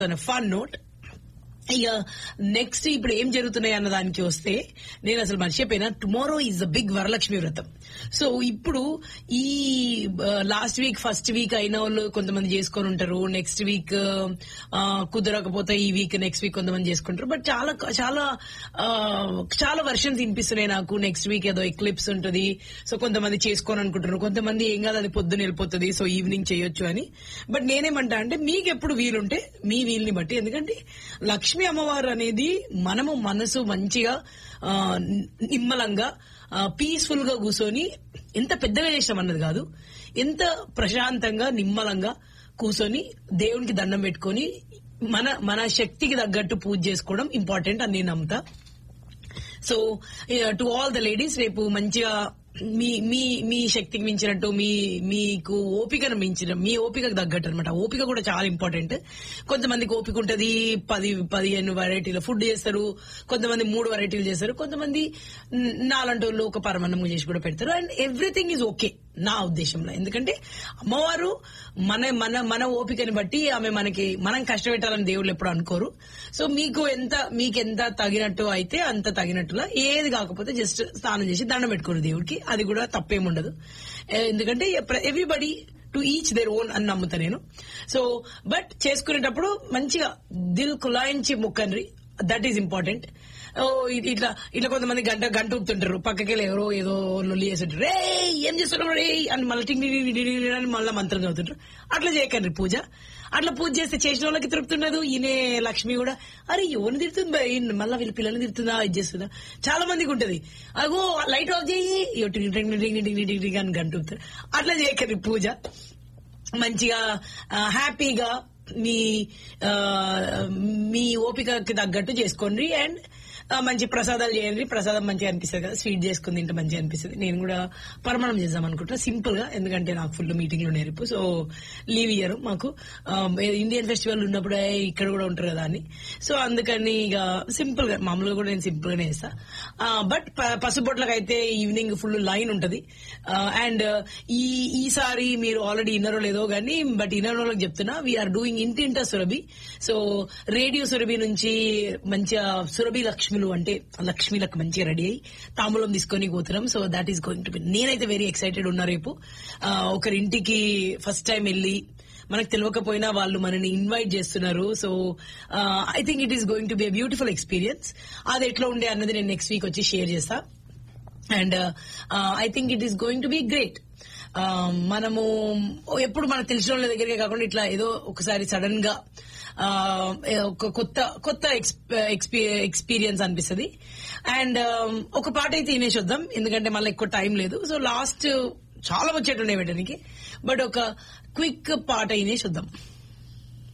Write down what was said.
Fun note ఇక next ఇప్పుడు ఏం జరుగుతున్నాయి అన్న దానికి వస్తే నేను అసలు మర్చిపోయినా tomorrow is the big Varalakshmi Vratam so ఇప్పుడు ఈ లాస్ట్ వీక్ ఫస్ట్ వీక్ అయిన వాళ్ళు కొంతమంది చేసుకొని ఉంటారు నెక్స్ట్ వీక్ కుదరకపోతే ఈ వీక్ నెక్స్ట్ వీక్ కొంతమంది చేసుకుంటారు బట్ చాలా చాలా ఆ, చాలా వర్షన్స్ వినిపిస్తున్నాయి నాకు నెక్స్ట్ వీక్ ఏదో ఎక్లిప్స్ ఉంటుంది సో కొంతమంది చేసుకోని అనుకుంటారు కొంతమంది ఏం కాదు అది పొద్దున వెళ్ళిపోతుంది సో ఈవినింగ్ చేయొచ్చు అని బట్ నేనేమంటా అంటే మీకు ఎప్పుడు వీలుంటే మీ వీలుని బట్టి ఎందుకంటే లక్ష్మీ అమ్మవారు అనేది మనము మనసు మంచిగా ఆ, నిమ్మలంగా పీస్ఫుల్ గా కూర్చొని ఎంత పెద్దగా చేసినాం అన్నది కాదు ఎంత ప్రశాంతంగా నిమ్మలంగా కూర్చొని దేవునికి దండం పెట్టుకొని మన మన శక్తికి తగ్గట్టు పూజ చేసుకోవడం ఇంపార్టెంట్ అని నేను నమ్ముతా so to all the ladies రేపు మంచిగా మీ మీ మీ శక్తికి మించినట్టు మీ మీకు ఓపికను మించిన మీ ఓపికకు తగ్గట్టు అనమాట ఓపిక కూడా చాలా ఇంపార్టెంట్ కొంతమందికి ఓపిక ఉంటది పది పదిహేను వెరైటీల ఫుడ్ చేస్తారు కొంతమంది మూడు వెరైటీలు చేస్తారు కొంతమంది న- నాలంటి వాళ్ళు ఒక పరమాన్నం చేసి కూడా పెడతారు అండ్ ఎవ్రీథింగ్ ఈజ్ ఓకే నా ఉద్దేశంలో ఎందుకంటే అమ్మవారు మన మన మన ఓపికని బట్టి ఆమె మనకి మనం కష్టపెట్టాలని దేవుళ్ళు ఎప్పుడు అనుకోరు సో మీకు ఎంత మీకు ఎంత తగినట్టు అయితే అంత తగినట్టుగా ఏది కాకపోతే జస్ట్ స్నానం చేసి దండం పెట్టుకోరు దేవుడికి అది కూడా తప్పేముండదు ఏ- ఎందుకంటే everybody to each their own అని నమ్ముతా నేను సో బట్ చేసుకునేటప్పుడు మంచిగా దిల్ కులాయించి మొక్కండ్రి దట్ ఈస్ ఇంపార్టెంట్ ఓ ఇ- ఇట్లా ఇట్లా కొంతమంది గంట గంట ఊపుతుంటారు పక్కకి ఎవరో ఏదో లొల్లి చేస్తుంటారు రే ఏం చేస్తున్నావు రే అని మళ్ళీ టింగ్ టింగ్ టింగ్ టింగ్ టింగ్ అని మళ్ళీ మంత్రం చదువుతుంటారు అట్లా చేయకండి పూజ అట్లా పూజ చేస్తే చేసిన వాళ్ళకి తృప్తుండదు ఈయనే లక్ష్మి కూడా అరే ఎవరిని తిడుతుంది బా? ఈయన మళ్ళీ వీళ్ళ పిల్లల్ని తిడుతుందా ఇది చేస్తుందా చాలా మందికి ఉంటది అగో లైట్ ఆఫ్ చేయి ఇగో టింగ్ టింగ్ టింగ్ టింగ్ టింగ్ టింగ్ టింగ్ అని గంట ఊపుతారు అట్లా చేయకండి పూజ మంచిగా ఆ, హ్యాపీగా మీ ఆ, మీ ఓపికకి తగ్గట్టు చేసుకోండి అండ్ ఆ, మంచి ప్రసాదాలు చేయండి ప్రసాదం మంచిగా అనిపిస్తుంది కదా స్వీట్ చేసుకుని తింటే మంచిగా అనిపిస్తుంది నేను కూడా పరమాణం చేద్దాం అనుకుంటా సింపుల్ గా ఎందుకంటే నాకు ఫుల్ మీటింగ్ లో నేర్పు సో లీవ్ ఇయ్యరు మాకు ఆ, ఇండియన్ ఫెస్టివల్ ఉన్నప్పుడు "ఏ, ఇక్కడ కూడా ఉంటారు కదా అని సో అందుకని ఇక సింపుల్ గా మామూలుగా కూడా నేను సింపుల్ గానే చేస్తా బట్ పసుబొట్లకు అయితే ఈవినింగ్ ఫుల్ లైన్ ఉంటది అండ్ ఈ ఈసారి మీరు ఆల్రెడీ ఇన్నరో లేదో కానీ బట్ ఇన్నర్ వాళ్ళకి చెప్తున్నా వీఆర్ డూయింగ్ ఇంటింట సురభి సో రేడియో సురభి నుంచి మంచిగా సురభి లక్ష్ములు అంటే లక్ష్మీలకు మంచిగా రెడీ అయ్యి తాంబూలం తీసుకొని పోతున్నాం so that is going to be నేనైతే వెరీ ఎక్సైటెడ్ ఉన్నా రేపు ఆ, ఒకరింటికి ఫస్ట్ టైం వెళ్ళి మనకు తెలియకపోయినా వాళ్ళు మనని ఇన్వైట్ చేస్తున్నారు so I think it is going to be beautiful experience అది ఎట్లా ఉండే అన్నది నేను నెక్స్ట్ వీక్ వచ్చి షేర్ చేస్తా and I think it is going to be great మనము ఎప్పుడు మనకు తెలిసిన వాళ్ళ దగ్గరే కాకుండా ఇట్లా ఏదో ఒకసారి సడన్ గా ఆ, ఒక కొత్త కొత్త ఎక్స్పీరియన్స్ అనిపిస్తుంది అండ్ ఒక పాట అయితే వినేసి వద్దాం ఎందుకంటే మళ్ళీ ఎక్కువ టైం లేదు సో లాస్ట్ చాలా వచ్చేటుండే పెట్టడానికి బట్ ఒక క్విక్ పాట వినేసి వద్దాం